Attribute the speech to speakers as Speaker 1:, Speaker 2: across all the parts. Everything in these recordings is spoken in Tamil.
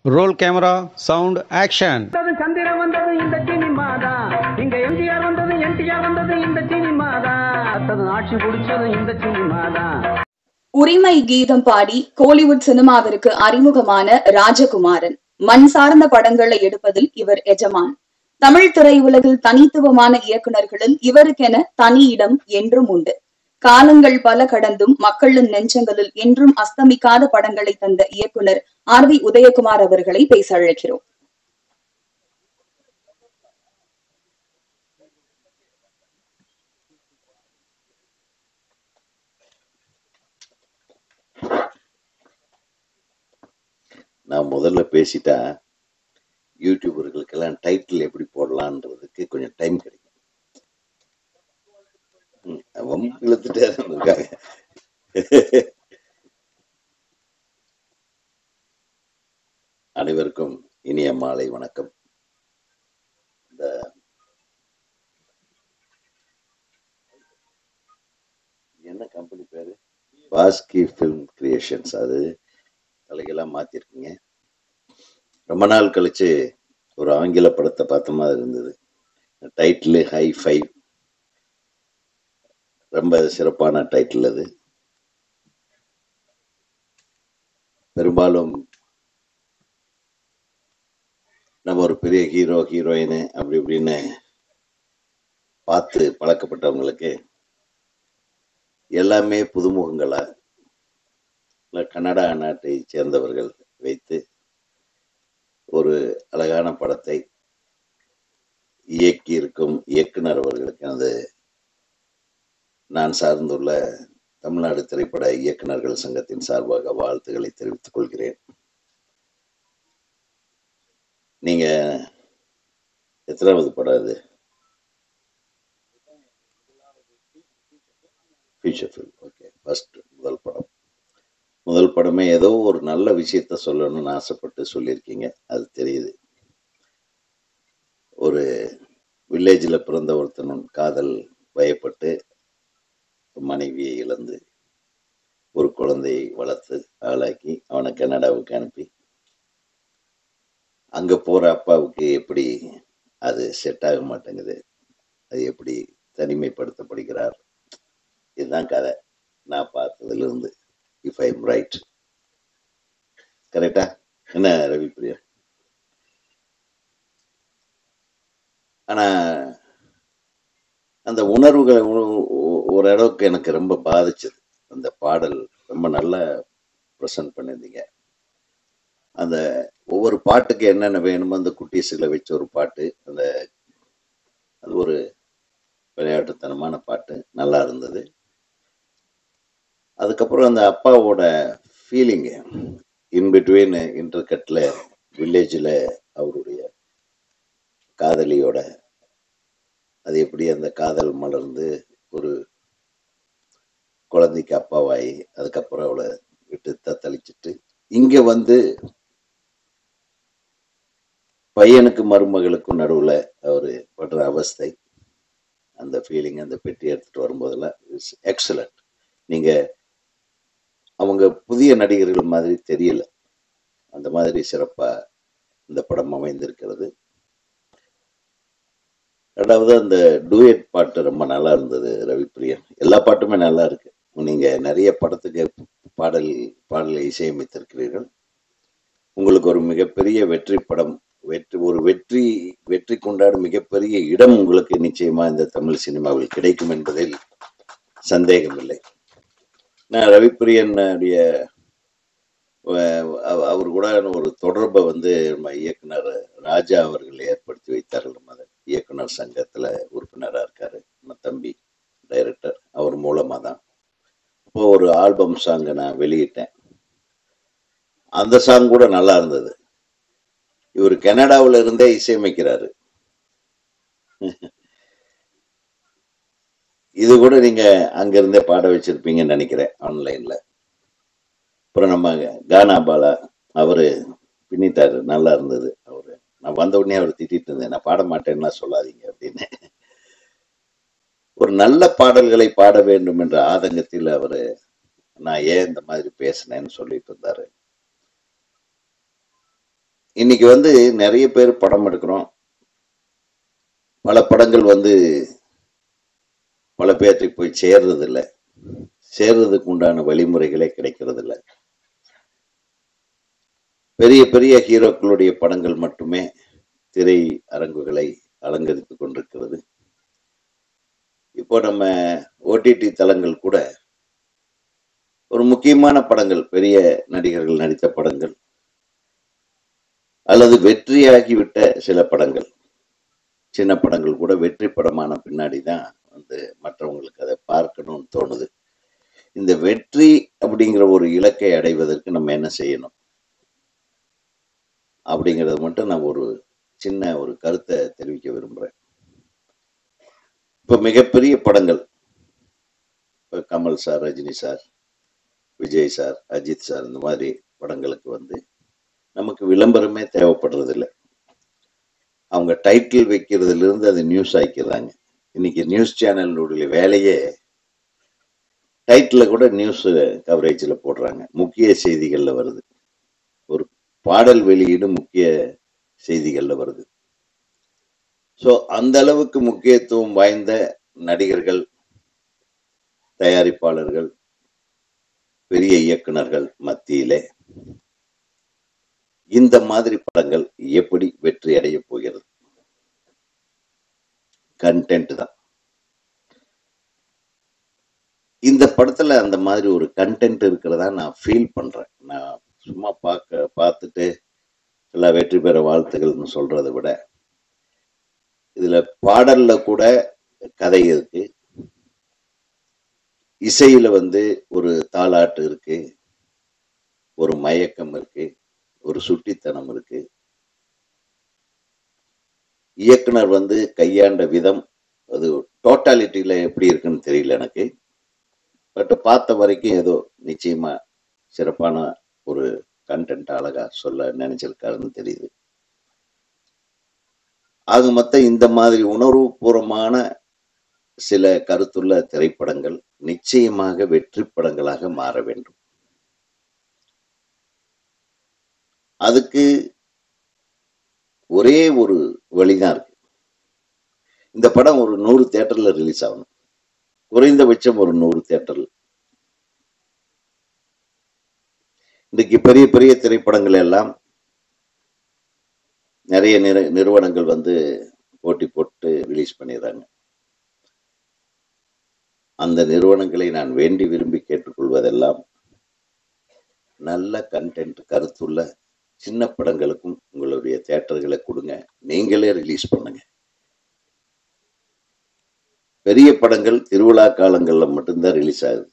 Speaker 1: ரோல் கேமரா சவுண்ட் ஆக்ஷன்
Speaker 2: வந்தது சந்திரன் வந்தது இந்த சினிமா தான் இங்க எம்ஜிஆர் வந்தது என்டிஆர் வந்தது இந்த சினிமா தான் அடுத்தது ஆட்சி பிடிச்சது இந்த சினிமா தான்
Speaker 3: உரிமை கீதம் பாடி கோலிவுட் சினிமாவிற்கு அறிமுகமான ராஜகுமாரன் மண் சார்ந்த படங்களை எடுப்பதில் இவர் எஜமான் தமிழ் திரையுலகில் தனித்துவமான இயக்குனர்களில் இவருக்கென தனி இடம் என்றும் உண்டு காலங்கள் பல கடந்தும் மக்களின் நெஞ்சங்களில் என்றும் அஸ்தமிக்காத படங்களை தந்த இயக்குனர் ஆர் வி உதயகுமார் அவர்களை பேச அழைக்கிறோம்
Speaker 4: நான் முதல்ல பேசிட்டா யூடியூபர்களுக்கெல்லாம் டைட்டில் எப்படி போடலான்றதுக்கு கொஞ்சம் டைம் கிடைக்கும் ம், வம்பு இழுத்துட்டே தான் இருக்காங்க அனைவருக்கும் இனிய மாலை வணக்கம் இந்த என்ன கம்பெனி பேரு பாஸ்கி ஃபிலிம் கிரியேஷன்ஸ் அது தலைகளாக மாத்திருக்கீங்க ரொம்ப நாள் கழிச்சு ஒரு ஆங்கில படத்தை பார்த்த மாதிரி இருந்தது டைட்டில் ஹை ஃபைவ் ரொம்ப சிறப்பான டைட்டில் அது பெரும்பாலும் நம்ம ஒரு பெரிய ஹீரோ ஹீரோயின் அப்படி இப்படின்னு பார்த்து பழக்கப்பட்டவங்களுக்கு எல்லாமே புதுமுகங்களா இல்ல கனடா நாட்டை சேர்ந்தவர்கள் வைத்து ஒரு அழகான படத்தை இயக்கி இருக்கும் இயக்குனர் அவர்களுக்கு எனது நான் சார்ந்துள்ள தமிழ்நாடு திரைப்பட இயக்குனர்கள் சங்கத்தின் சார்பாக வாழ்த்துக்களை தெரிவித்துக் கொள்கிறேன் நீங்க எத்தனாவது படம் இது ஃபீச்சர் ஃபில்ம் ஓகே ஃபர்ஸ்ட் முதல் படம் முதல் படமே ஏதோ ஒரு நல்ல விஷயத்த சொல்லணும்னு ஆசைப்பட்டு சொல்லியிருக்கீங்க அது தெரியுது ஒரு வில்லேஜில் பிறந்த ஒருத்தனும் காதல் பயப்பட்டு மனைவியை இழந்து ஒரு குழந்தையை வளர்த்து ஆளாக்கி அவனை கனடாவுக்கு அனுப்பி அங்க போற அப்பாவுக்கு எப்படி அது செட் ஆக மாட்டேங்குது அது எப்படி தனிமைப்படுத்தப்படுகிறார் இதுதான் கதை நான் பார்த்ததுல இருந்து இஃப் ஐ எம் ரைட் கரெக்டா என்ன ரவி பிரியா ஆனா அந்த உணர்வுகள் ஒ- ஒ- ஒரு அளவுக்கு எனக்கு ரொம்ப பாதிச்சது அந்த பாடல் ரொம்ப நல்லா ப்ரெசன்ட் பண்ணியிருந்தீங்க அந்த ஒவ்வொரு பாட்டுக்கு என்னென்ன வேணுமோ அந்த குட்டீஸுகளை வச்ச ஒரு பாட்டு அந்த அது ஒரு விளையாட்டுத்தனமான பாட்டு நல்லா இருந்தது அதுக்கப்புறம் அந்த அப்பாவோட ஃபீலிங்கு இன் பிட்வீன் இன்டர்கட்டில் வில்லேஜில் அவருடைய காதலியோட அது எப்படி அந்த காதல் மலர்ந்து ஒரு குழந்தைக்கு அப்பாவாயி அதுக்கப்புறம் அவளை விட்டு தத்தளிச்சிட்டு இங்க வந்து பையனுக்கு மருமகளுக்கும் நடுவுல அவரு படுற அவஸ்தை அந்த ஃபீலிங் அந்த பெட்டி எடுத்துட்டு வரும்போதெல்லாம் இட்ஸ் எக்ஸலண்ட் நீங்க அவங்க புதிய நடிகர்கள் மாதிரி தெரியல அந்த மாதிரி சிறப்பா இந்த படம் அமைந்திருக்கிறது ரெண்டாவது அந்த டூயட் பாட்டு ரொம்ப நல்லா இருந்தது ரவி பிரியன் எல்லா பாட்டுமே நல்லா இருக்கு நீங்க நிறைய படத்துக்கு பாடல் பாடலை இசையமைத்திருக்கிறீர்கள் உங்களுக்கு ஒரு மிகப்பெரிய வெற்றி படம் வெற்றி ஒரு வெற்றி வெற்றி கொண்டாடும் மிகப்பெரிய இடம் உங்களுக்கு நிச்சயமா இந்த தமிழ் சினிமாவில் கிடைக்கும் என்பதில் சந்தேகமில்லை நான் ரவிப்பிரியனுடைய அஹ், அவ- அவர் கூட ஒரு தொடர்பை வந்து நம்ம இயக்குனர் ராஜா அவர்கள் ஏற்படுத்தி வைத்தார்கள் நம்ம அதை இயக்குனர் சங்கத்துல உறுப்பினரா இருக்காரு நம்ம தம்பி டைரக்டர் அவர் மூலமா தான் இப்போ ஒரு ஆல்பம் சாங்கை நான் வெளியிட்டேன் அந்த சாங் கூட நல்லா இருந்தது இவர் கனடாவுல இருந்தே இசையமைக்கிறாரு இது கூட நீங்க அங்க இருந்தே பாட வச்சிருப்பீங்கன்னு நினைக்கிறேன் ஆன்லைன்ல அப்புறம் நம்ம கானா பாலா அவரு பின்னிட்டாரு நல்லா இருந்தது அவரு நான் வந்த உடனே அவர் திட்டிட்டு இருந்தேன் நான் பாட மாட்டேன்னா சொல்லாதீங்க அப்படின்னு ஒரு நல்ல பாடல்களை பாட வேண்டும் என்ற ஆதங்கத்தில் அவரு நான் ஏன் இந்த மாதிரி பேசினேன்னு சொல்லிட்டு இருந்தாரு இன்னைக்கு வந்து நிறைய பேர் படம் எடுக்கிறோம் பல படங்கள் வந்து பல பேர்த்தை போய் சேர்றது இல்ல சேர்றதுக்கு உண்டான வழிமுறைகளே கிடைக்கிறது இல்ல பெரிய பெரிய ஹீரோக்களுடைய படங்கள் மட்டுமே திரை அரங்குகளை அலங்கரித்துக் கொண்டிருக்கிறது இப்போ நம்ம ஓடிடி தளங்கள் கூட ஒரு முக்கியமான படங்கள் பெரிய நடிகர்கள் நடித்த படங்கள் அல்லது வெற்றியாகிவிட்ட சில படங்கள் சின்ன படங்கள் கூட வெற்றி படமான பின்னாடி தான் வந்து மற்றவங்களுக்கு அதை பார்க்கணும்னு தோணுது இந்த வெற்றி அப்படிங்கிற ஒரு இலக்கை அடைவதற்கு நம்ம என்ன செய்யணும் அப்படிங்கறது மட்டும் நான் ஒரு சின்ன ஒரு கருத்தை தெரிவிக்க விரும்புறேன் இப்ப மிகப்பெரிய படங்கள் இப்ப Kamal sir Rajini sir Vijay sir Ajith sir இந்த மாதிரி படங்களுக்கு வந்து நமக்கு விளம்பரமே தேவைப்படுறது இல்லை அவங்க டைட்டில் வைக்கிறதுல இருந்து அது நியூஸ் ஆக்கிடுறாங்க இன்னைக்கு நியூஸ் சேனலுடைய வேலையே டைட்டில் கூட நியூஸ் கவரேஜில் போடுறாங்க முக்கிய செய்திகள்ல வருது ஒரு பாடல் வெளியீடு முக்கிய செய்திகள்ல வருது ஸோ அந்த அளவுக்கு முக்கியத்துவம் வாய்ந்த நடிகர்கள் தயாரிப்பாளர்கள் பெரிய இயக்குனர்கள் மத்தியிலே இந்த மாதிரி படங்கள் எப்படி வெற்றி அடைய போகிறது கண்டென்ட் தான் இந்த படத்துல அந்த மாதிரி ஒரு கண்டென்ட் இருக்கிறதா நான் ஃபீல் பண்றேன் நான் சும்மா பார்க்க பார்த்துட்டு எல்லாம் வெற்றி பெற வாழ்த்துக்கள்னு சொல்றதை விட இதுல பாடல்ல கூட கதை இருக்கு இசையில வந்து ஒரு தாலாட்டு இருக்கு ஒரு மயக்கம் இருக்கு ஒரு சுட்டித்தனம் இருக்கு இயக்குனர் வந்து கையாண்ட விதம் அது டோட்டாலிட்டியில எப்படி இருக்குன்னு தெரியல எனக்கு பட் பார்த்த வரைக்கும் ஏதோ நிச்சயமா சிறப்பான ஒரு கண்டென்ட் அழகா சொல்ல நினைச்சிருக்காருன்னு தெரியுது ஆக மொத்தம் இந்த மாதிரி உணர்வுபூர்வமான சில கருத்துள்ள திரைப்படங்கள் நிச்சயமாக வெற்றி படங்களாக மாற வேண்டும் அதுக்கு ஒரே ஒரு வழிதான் இருக்கு இந்த படம் ஒரு நூறு தியேட்டர்ல ரிலீஸ் ஆகணும் குறைந்தபட்சம் ஒரு நூறு தியேட்டர்ல இன்னைக்கு பெரிய பெரிய திரைப்படங்கள் எல்லாம் நிறைய நிறு நிறுவனங்கள் வந்து போட்டி போட்டு ரிலீஸ் பண்ணிடுறாங்க அந்த நிறுவனங்களை நான் வேண்டி விரும்பி கேட்டுக்கொள்வதெல்லாம் நல்ல கண்டென்ட் கருத்துள்ள சின்ன படங்களுக்கும் உங்களுடைய தியேட்டர்களை கொடுங்க நீங்களே ரிலீஸ் பண்ணுங்க பெரிய படங்கள் திருவிழா காலங்கள்ல மட்டும்தான் ரிலீஸ் ஆகுது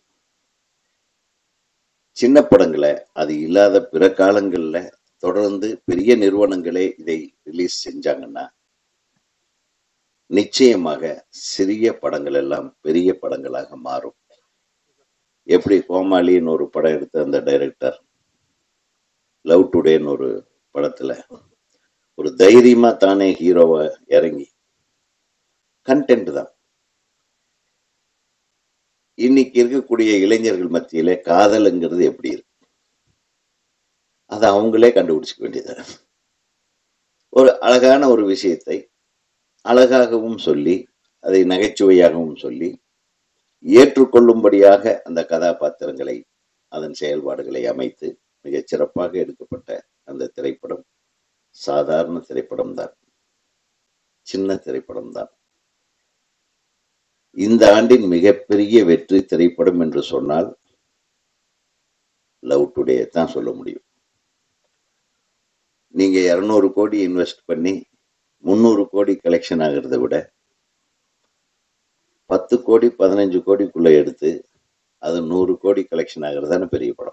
Speaker 4: சின்ன படங்களை அது இல்லாத பிற காலங்கள்ல தொடர்ந்து பெரிய நிறுவனங்களே இதை ரிலீஸ் செஞ்சாங்கன்னா நிச்சயமாக சிறிய படங்கள் எல்லாம் பெரிய படங்களாக மாறும் எப்படி கோமாளின்னு ஒரு படம் எடுத்த அந்த டைரக்டர் லவ் டுடேன்னு ஒரு படத்துல ஒரு தைரியமா தானே ஹீரோவை இறங்கி கண்டென்ட் தான் இன்னைக்கு இருக்கக்கூடிய இளைஞர்கள் மத்தியில காதலுங்கிறது எப்படி இருக்கு அதை அவங்களே கண்டுபிடிச்சுக்க வேண்டியது ஒரு அழகான ஒரு விஷயத்தை அழகாகவும் சொல்லி அதை நகைச்சுவையாகவும் சொல்லி ஏற்றுக்கொள்ளும்படியாக அந்த கதாபாத்திரங்களை அதன் செயல்பாடுகளை அமைத்து மிகச் சிறப்பாக எடுக்கப்பட்ட அந்த திரைப்படம் சாதாரண திரைப்படம் தான் சின்ன திரைப்படம் தான் இந்த ஆண்டின் மிகப்பெரிய வெற்றி திரைப்படம் என்று சொன்னால் லவ் டுடே தான் சொல்ல முடியும் நீங்க இருநூறு கோடி இன்வெஸ்ட் பண்ணி முந்நூறு கோடி கலெக்ஷன் ஆகிறத விட பத்து கோடி பதினஞ்சு கோடிக்குள்ள எடுத்து அது நூறு கோடி கலெக்ஷன் ஆகிறதான பெரிய படம்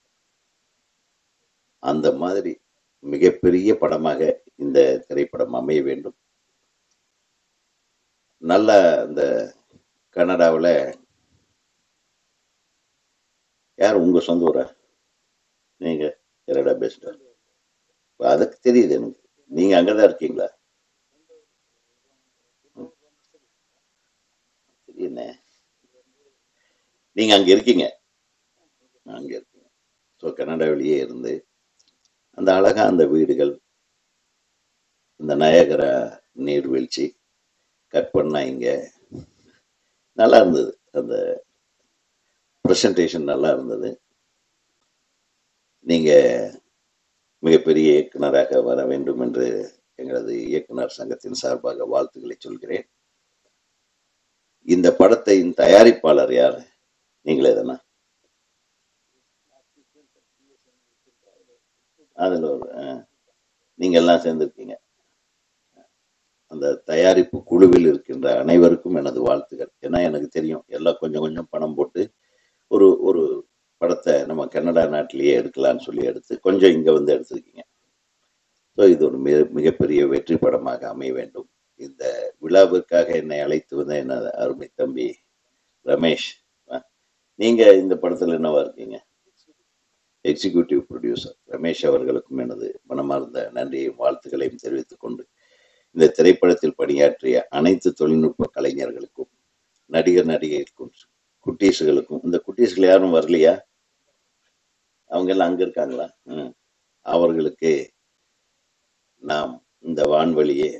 Speaker 4: அந்த மாதிரி மிகப்பெரிய படமாக இந்த திரைப்படம் அமைய வேண்டும் நல்ல இந்த கனடாவில் யார் உங்க சொந்த ஊரா நீங்க கனடா பேஸ்டா அதுக்கு தெரியுது எனக்கு நீங்க அங்கதான் இருக்கீங்களா ம். தெரியுண்ணே நீங்க அங்க இருக்கீங்க அங்க இருக்கீங்க ஸோ கனடாவிலேயே இருந்து அந்த அழகா அந்த வீடுகள் இந்த நயகரா நீர்வீழ்ச்சி கட் பண்ணா இங்க நல்லா இருந்தது அந்த ப்ரெசன்டேஷன் நல்லா இருந்தது நீங்க மிகப்பெரிய இயக்குனராக வர வேண்டும் என்று எங்களது இயக்குனர் சங்கத்தின் சார்பாக வாழ்த்துக்களை சொல்கிறேன் இந்த படத்தின் தயாரிப்பாளர் யார் நீங்களே தானே அதுல ஒரு அஹ், நீங்க எல்லாம் சேர்ந்திருக்கீங்க அந்த தயாரிப்பு குழுவில் இருக்கின்ற அனைவருக்கும் எனது வாழ்த்துக்கள் ஏன்னா எனக்கு தெரியும் எல்லாம் கொஞ்சம் கொஞ்சம் பணம் போட்டு ஒரு ஒரு படத்தை நம்ம கன்னடா நாட்டிலேயே எடுக்கலாம்னு சொல்லி எடுத்து கொஞ்சம் இங்க வந்து எடுத்திருக்கீங்க ஸோ இது ஒரு மிக மிகப்பெரிய வெற்றி படமாக அமைய வேண்டும் இந்த விழாவிற்காக என்னை அழைத்து வந்த எனது அருமை தம்பி ரமேஷ் அஹ், நீங்க இந்த படத்துல என்னவா இருக்கீங்க எக்ஸிகியூட்டிவ் ப்ரொடியூசர் ரமேஷ் அவர்களுக்கும் எனது மனமார்ந்த நன்றியையும் வாழ்த்துக்களையும் தெரிவித்துக் கொண்டு இந்த திரைப்படத்தில் பணியாற்றிய அனைத்து தொழில்நுட்ப கலைஞர்களுக்கும் நடிகர் நடிகைகளுக்கும் குட்டீஸுகளுக்கும் இந்த குட்டீஸ்கள் யாரும் வரலையா அவங்க எல்லாம் அங்க இருக்காங்களா ம். அவர்களுக்கு நாம் இந்த வான்வழியே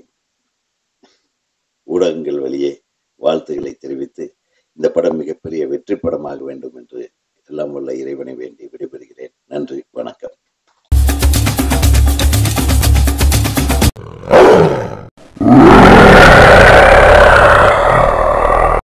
Speaker 4: ஊடகங்கள் வழியே வாழ்த்துக்களை தெரிவித்து இந்த படம் மிகப்பெரிய வெற்றி படமாக வேண்டும் என்று எல்லாம் உள்ள இறைவனை வேண்டி விடைபெறுகிறேன் நன்றி